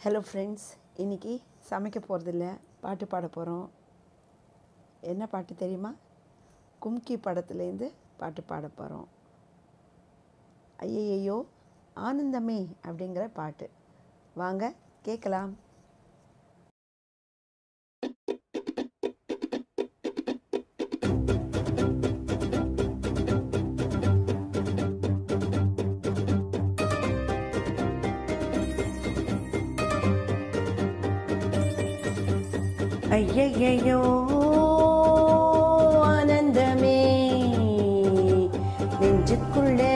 hello friends இன்றைக்கி சமைக்க போகிறதில்ல பாட்டு பாட போகிறோம் என்ன பாட்டு தெரியுமா கும்கி படத்துலேருந்து பாட்டு பாட போகிறோம் ஐயையோ ஆனந்தமே அப்படிங்கிற பாட்டு வாங்க கேட்கலாம் ஐயையோ ஆனந்தமே நெஞ்சுக்குள்ளே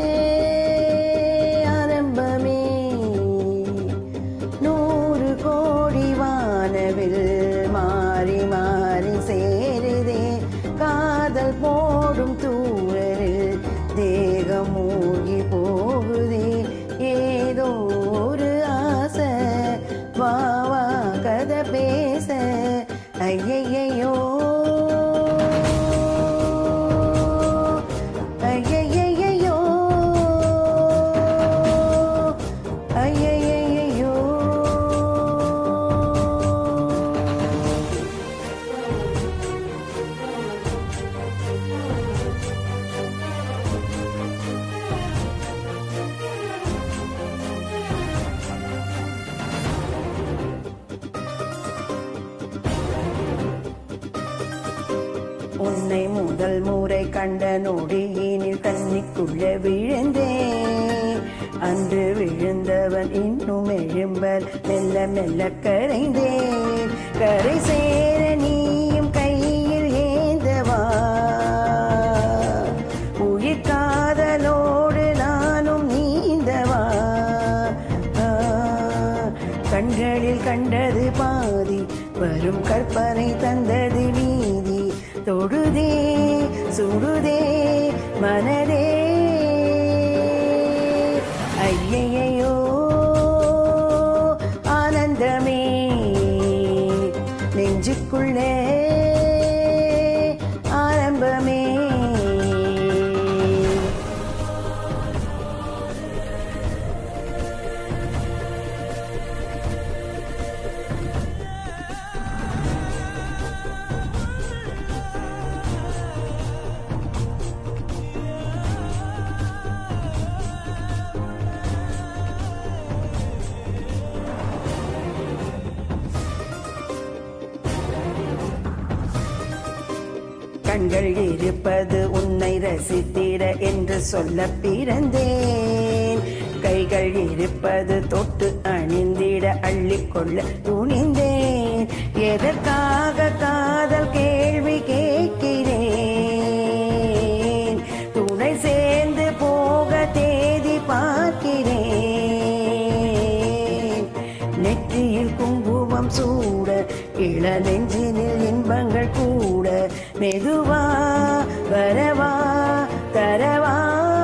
ஆரம்பமே நூறு கோடி வானவில் மாறி மாறி சேருதே காதல் போடும் தூரலில் தேகம் மூழ்கி போகுதே ஏதோ ஒரு ஆசை வா வா கதை பேச ஐயையோ ஐயையோ ஐயையோ உன்னை முதல் முறை கண்ட நொடியினில் தண்ணிக்குள்ள விழுந்தேன் அன்று விழுந்தவன் இன்னும் எழும்பல் மெல்ல மெல்ல கரைந்தேன் கரை சேர நீயும் கையில் ஏந்தவா உயிர் காதலோடு நானும் நீந்தவா ஆ, கண்களில் கண்டது பாதி வரும் கற்பனை தந்தது நீதி தொடுதே சுடுதே மனதே ஐயையோ ஆனந்தமே நெஞ்சுக்குள்ளே ஆரம்பமே கண்கள் இருப்பது உன்னை ரசித்திட என்று சொல்ல பிறந்தேன் கைகள் இருப்பது தொட்டு அணிந்திட அள்ளிக்கொள்ள துணிந்தேன் எதற்காக காதல் கேள்வி கேட்கிறேன் துணை சேர்ந்து போக தேதி பார்க்கிறேன் நெற்றியில் குங்குமம் சூட இள நெஞ்சினில் இன்பங்கள் கூட மெதுவா வரவா தரவா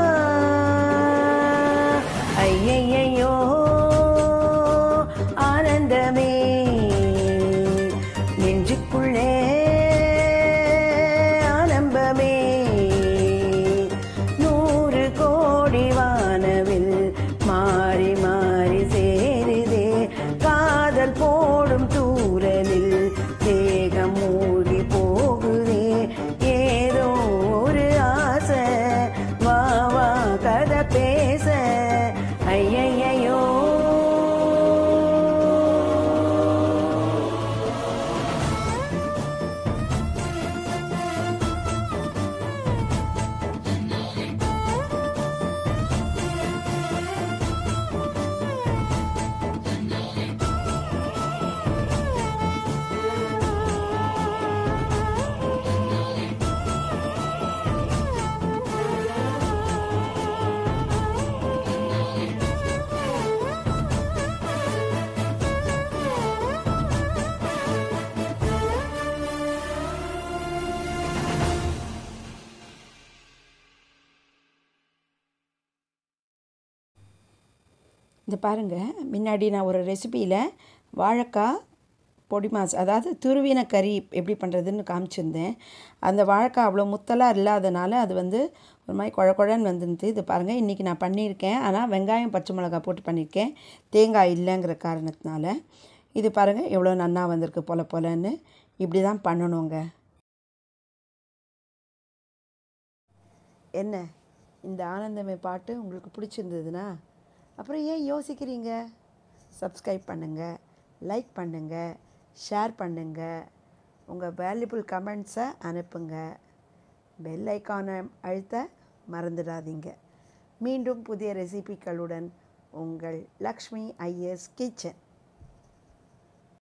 ஐயையோ ஆனந்தமே நெஞ்சுக்குள்ளே ஆனந்தமே நூறு கோடி வானவில் மாறி மாறி சேருதே காதல் போடும் தூரலில் தேகம் மூழ்கி போகுதே ஏதோ ஒரு ஆசை வா வா கதை பேச ஐயையோ இந்த பாருங்கள் முன்னாடி நான் ஒரு ரெசிபியில் வாழைக்காய் பொடி மாஸ் அதாவது துருவின கறி எப்படி பண்ணுறதுன்னு காமிச்சிருந்தேன் அந்த வாழைக்காய் அவ்வளோ முத்தலாக இல்லாதனால அது வந்து ஒரு மாதிரி குழ குழன்னு வந்துருந்து இது பாருங்கள் இன்றைக்கி நான் பண்ணியிருக்கேன் ஆனால் வெங்காயம் பச்சை மிளகாய் போட்டு பண்ணியிருக்கேன் தேங்காய் இல்லைங்கிற காரணத்தினால இது பாருங்கள் எவ்வளோ நன்னா வந்திருக்கு பொல பொலன்னு இப்படி தான் பண்ணணுங்க என்ன இந்த ஆனந்தமே பாட்டு உங்களுக்கு பிடிச்சிருந்ததுன்னா அப்புறம் ஏன் யோசிக்கிறீங்க சப்ஸ்கிரைப் பண்ணுங்கள் லைக் பண்ணுங்கள் ஷேர் பண்ணுங்கள் உங்கள் வேல்யூபிள் கமெண்ட்ஸை அனுப்புங்க பெல் ஐக்கானை அழுத்த மறந்துடாதீங்க மீண்டும் புதிய ரெசிபிகளுடன் உங்கள் லக்ஷ்மி ஐஎஸ் கிச்சன்